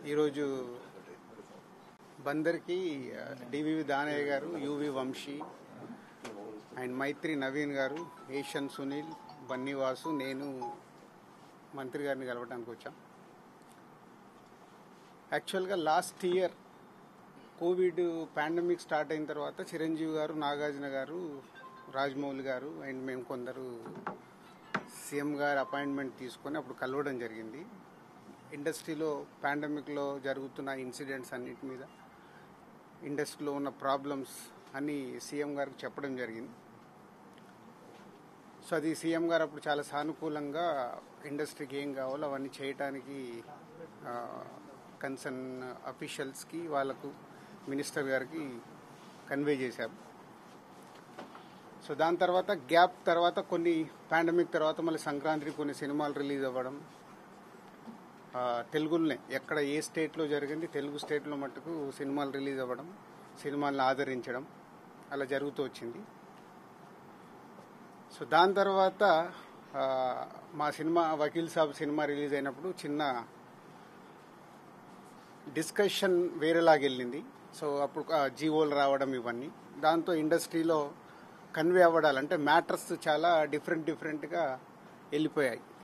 ఈరోజు బందర్కి DVV Danayya garu UV Vamsi and Mythri Naveen garu Asian Sunil Bunny Vasu నేను మంత్రి గారిని కలవడానికి వచ్చాం యాక్చువల్గా last year Covid pandemic start అయిన తర్వాత చిరంజీవి గారు నాగార్జున గారు రాజమౌళి గారు అండ్ మేము కొందరు సీఎం గారు అపాయింట్మెంట్ తీసుకొని అప్పుడు కలవడం జరిగింది ఇండస్ట్రీలో పాండమిక్లో జరుగుతున్న ఇన్సిడెంట్స్ అన్నిటి మీద ఇండస్ట్రీలో ఉన్న ప్రాబ్లమ్స్ అన్ని సీఎం గారికి చెప్పడం జరిగింది సో అది సీఎం గారు అప్పుడు చాలా సానుకూలంగా ఇండస్ట్రీకి ఏం కావాలో అవన్నీ చేయటానికి కన్సర్న్ అఫీషియల్స్కి వాళ్ళకు మినిస్టర్ గారికి కన్వే చేశారు సో దాని తర్వాత గ్యాప్ తర్వాత కొన్ని పాండమిక్ తర్వాత మళ్ళీ సంక్రాంతికి కొన్ని సినిమాలు రిలీజ్ అవ్వడం ఆ, తెలుగులోనే ఎక్కడ ఏ స్టేట్లో జరిగింది తెలుగు స్టేట్లో మట్టుకు సినిమాలు రిలీజ్ అవ్వడం సినిమాలను ఆదరించడం అలా జరుగుతూ వచ్చింది సో దాని తర్వాత ఆ, మా cinema Vakeel Saab cinema release అయినప్పుడు చిన్న డిస్కషన్ వేరేలాగా వెళ్ళింది సో అప్పుడు ఆ, జీవోలు రావడం ఇవన్నీ దాంతో ఇండస్ట్రీలో కన్వే అవ్వడాలు అంటే మ్యాటర్స్ చాలా డిఫరెంట్ డిఫరెంట్గా వెళ్ళిపోయాయి